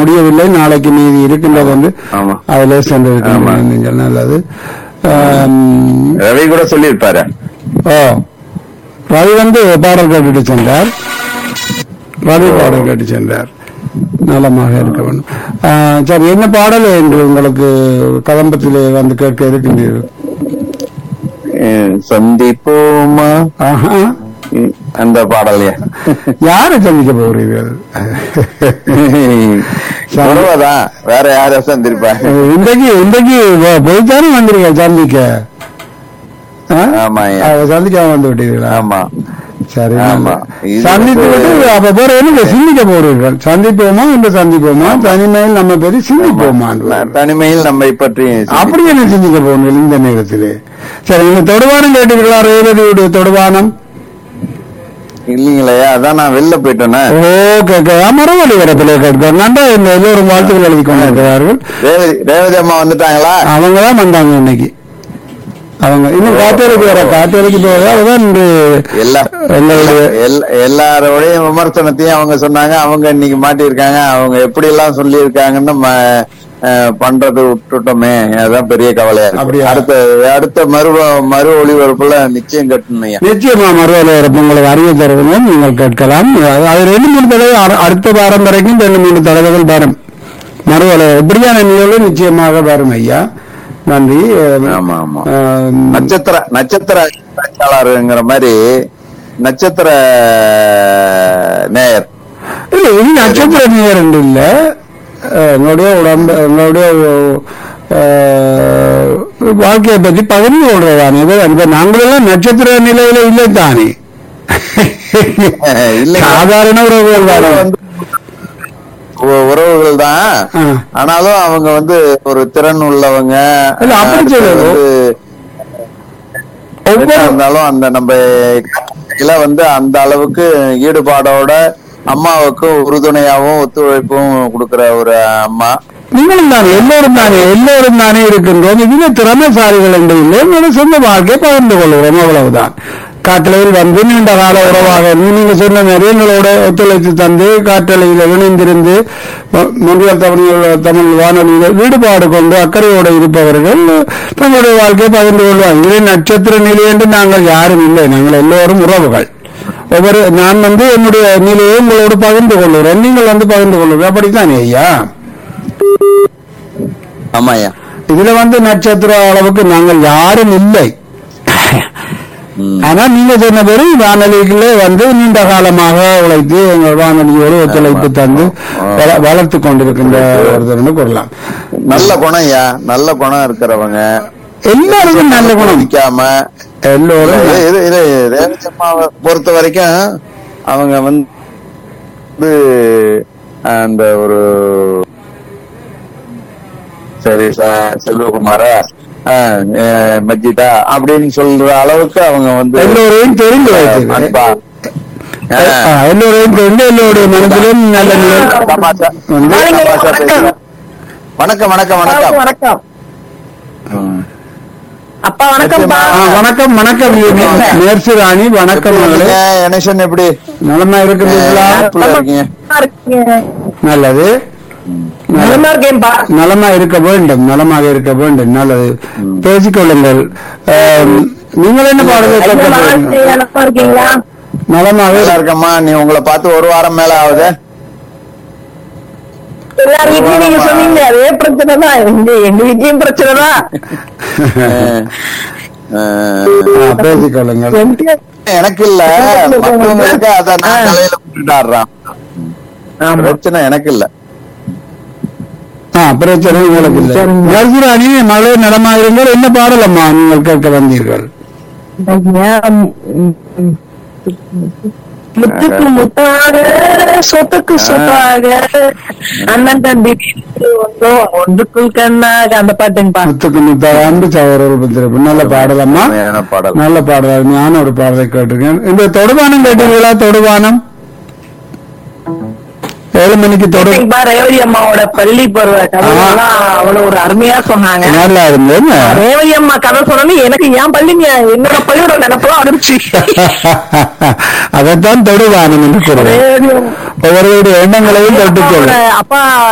முடியவில்லை நாளைக்கு மீதி இருக்கின்றது வந்து ஆமா. அதிலே சென்று ஆமா. இருக்கின்றன நீங்கள் நல்லது ஆம், ரவி கூட சொல்லியிருப்பாரு ஓ ரவி வந்து பாடல் கேட்டுட்டு சென்றார் ரவி பாடல் கேட்டு சென்றார் நலமாக இருக்க வேண்டும் ஆ, சரி என்ன பாடல் என்று உங்களுக்கு கதம்பத்திலே வந்து கேட்க இருக்கின்றீர்கள் அஹ் சந்திப்போமா ஆஹா உம், அந்த பாடலையா யாரை சந்திக்க போகிறீர்கள் உறவுதான் வேற யார சந்திருப்பா இன்றைக்கு இன்றைக்கு போ- போய்த்தானே வந்திருக்க சந்திக்க ஆ? ஆமாய்யா. அவ சந்திக்காம வந்து விட்டீர்களா ஆமா சரி ஆமா. நல்லது. இது சந்தித்து வந்து- விட்டு அப்ப போற என்ன சிந்திக்க போறீர்கள் சந்திப்போமா என்று சந்திப்போமா தனிமையில் நம்ம பெரிய சிந்திப்போமா தனிமையில் நம்மை பற்றி அப்படி என்ன சிந்திக்க போகிறீர்கள் இந்த நேரத்திலே சரி நீங்க தொடுவானம் கேட்டீர்களா ரேவதியுடைய தொடுவானம் இல்லீங்களே அதான் நான் வெளில போயிட்டேனே ஓகே மரவழி வரத்திலே கேட்கிறோம் நன்றா இந்த எல்லோரும் வாழ்த்துக்கள் எழுதி கொண்டிருக்கிறார்கள் ரேவதி ரேவதி அம்மா வந்துட்டாங்களா அவங்க தான் வந்தாங்க இன்னைக்கு அவங்க இன்னும் காத்தேரிக்கு வர காத்தேரிக்கு போக அதுதான் இன்று எல்லா எங்களுடைய எல்லா- எல்லாரோடையும் விமர்சனத்தையும் அவங்க சொன்னாங்க அவங்க இன்னைக்கு மாட்டியிருக்காங்க அவங்க எப்படி எல்லாம் சொல்லியிருக்காங்கன்னு ம- அஹ், பண்றது விட்டுட்டோமே அதான் பெரிய கவலையா இருக்கு. அப்படியா? அடுத்த அடுத்த மறு மறு ஒளிபரப்புல நிச்சயம் கட்டணும்யா நிச்சயமா மறுவலை உங்களுக்கு அறிவு தருவதும் நீங்கள் கேட்கலாம் அது அது ரெண்டு மூணு தடவை அ- அடுத்த வாரம் வரைக்கும் ரெண்டு மூணு தடவைகள் வரும் மறுவலை இப்படியான நிகழ்வு நிச்சயமாக வரும் ஐயா நன்றி ஆமா ஆமா ஆம், நட்சத்திர நட்சத்திர பேச்சாளருங்கிற மாதிரி நட்சத்திர நேயர் இல்ல இது நட்சத்திர நேரம் இல்ல அஹ், எங்களுடைய உடம்பு எங்களுடைய அஹ், வாழ்க்கையை பற்றி பகிர்ந்து கொள்றதானே இது இப்ப நாங்களெல்லாம் நட்சத்திர நிலையில இல்லை தானே இல்லைங்க. சாதாரண உறவுகள் தானே வந்து உ- உறவுகள் தான் ஆ. ஆனாலும் அவங்க வந்து ஒரு திறன் உள்ளவங்க இல்ல, அப்படி அடுத்து சொல்லல. வந்து ஒவ்வொரு எதா இருந்தாலும் அந்த நம்ம இதுல வந்து அந்த அளவுக்கு ஈடுபாடோட அம்மாவுக்கு உறுதுணையாவும் ஒத்துழைப்பும் கொடுக்கிற ஒரு அம்மா நீங்களும் தானே எல்லோரும் தானே எல்லோரும் தானே இருக்கின்றோம் இதுல திறமைசாலிகள் என்று இல்லை என்னோட சொந்த வாழ்க்கையை பகிர்ந்து கொள்கிறோம் அவ்வளவுதான் காற்றலையில் வந்து நீண்ட கால உறவாக இருந்து நீங்க சொன்ன மாதிரி எங்களோட ஒத்துழைத்து தந்து காற்றலையில் இணைந்திருந்து மொ- மொழியால் தமிழ் தமிழ் வானொலியில் ஈடுபாடு கொண்டு அக்கறையோடு இருப்பவர்கள் தங்களுடைய வாழ்க்கையை பகிர்ந்து கொள்வாங்க இதே நட்சத்திர நிலை என்று நாங்கள் யாரும் இல்லை நாங்கள் எல்லோரும் உறவுகள் ஒவ்வொரு நான் வந்து என்னுடைய நிலையை உங்களோடு பகிர்ந்து கொள்கிறேன் நீங்கள் வந்து பகிர்ந்து கொள்ளுங்கள் அப்படித்தானே ஐயா ஆமாயா இதுல வந்து நட்சத்திர அளவுக்கு நாங்கள் யாரும் இல்லை ம். ஆனா நீங்க சொன்ன பேரு வானொலிகளே வந்து நீண்ட காலமாக உழைத்து எங்கள் வானொலியோடு ஒத்துழைப்பு தந்து வள- வளர்த்து கொண்டிருக்கின்ற ஒருத்தர்னு கூறலாம் நல்ல குணம் ஐயா நல்ல குணம் இருக்கிறவங்க எல்லாருக்கும் நல்ல குணம் நிக்காம எல்லோரும் இது இது இது ரேவதி அம்மாவை பொறுத்த வரைக்கும் அவங்க வந்து அந்த ஒரு சரி ச- செல்வகுமாரா ஆ, அஹ், மஜிதா அப்படின்னு சொல்ற அளவுக்கு அவங்க வந்து எல்லோரையும் தெரிந்து வைத்தது அன்பா ஆ, ஆ, எல்லோரையும் தெரிந்து எல்லோருடைய மனதிலும் நல்ல நிலை தமாஷா வந்து தமாஷா பேசுறா. வணக்கம் வணக்கம் வணக்கம் வணக்கம் ம். அப்பா வணக்கம்ப்பா ஆ, வணக்கம் வணக்கம் நேர்சி ராணி வணக்கம் எப்படி மகளே இருக்கீங்க? கணேசன் எப்படி நலமா இருக்கிறீர்களா எப்படி இருக்கீங்க நல்லா இருக்கீங்க. நல்லது நலமா இருக்கேன்பா நலமா இருக்க வேண்டும் நலமாக இருக்க வேண்டும் நல்லது பேசிக்கொள்ளுங்கள் ஆம், நீங்கள் என்ன பாடலை ஐயா, கேட்க வாழ்க்கை போறீங்க? நலமா இருக்கீங்களா நலமாக நல்லா இருக்கம்மா நீ உங்களை பார்த்து ஒரு வாரம் மேல ஆகுது எல்லார் வீட்லயும் நீங்க சொன்னீங்க அதே பிரச்சனை தான் எங்க எங்க வீட்லயும் பிரச்சனை தான் அஹ், அஹ், ஆ, பேசிக்கொள்ளுங்கள் எனக்கு- எனக்கு இல்ல மற்றவங்களுக்கு அத நான் தலையில விட்டுட்டாடுறான் ஆமா. பிரச்சனை எனக்கு இல்ல ஆ பிரச்சனை உங்களுக்கு இல்லை நேர்சி ராணி மகளே நலமா இருங்கள் என்ன பாடலம்மா நீங்கள் கேட்க வந்தீர்கள் ஐயா, ம், ம். முத்துக்கு முத்தாக சொத்துக்கு சொத்தாக அண்ணன் தம்பி வீட்டுக்கு வந்தோம் ஒன்றுக்குள் கண்ணாக அந்த பாட்டுங்கப்பா முத்துக்கு முத்தாக அன்பு சகோதரர்கள் பத்திரப்பு நல்ல பாடலம்மா அருமையான பாடல் நல்ல பாடல் அருமையான ஒரு பாடலை கேட்டிருக்கேன் இந்த தொடுவானம் கேட்டீங்களா தொடுவானம் ஏழு மணிக்கு தொடு கேட்டீங்கப்பா, ரேவதி அம்மாவோட பள்ளி பருவ கதைகள்லாம் அவ்வளவு ஒரு அருமையா சொன்னாங்க நல்லா இருந்தது ரேவதி அம்மா கதை சொன்னோன்னு எனக்கு என் பள்ளிங்க என்னோட பள்ளியோட நினைப்பெல்லாம் வந்துருச்சு அதைத்தான் தொடுவானம் என்று சொல்றேன் ரேவதி அம்மா- ஒவ்வொருவருடைய எண்ணங்களையும் தொட்டுக்கொள்ளும் அப்பாவோட அப்பா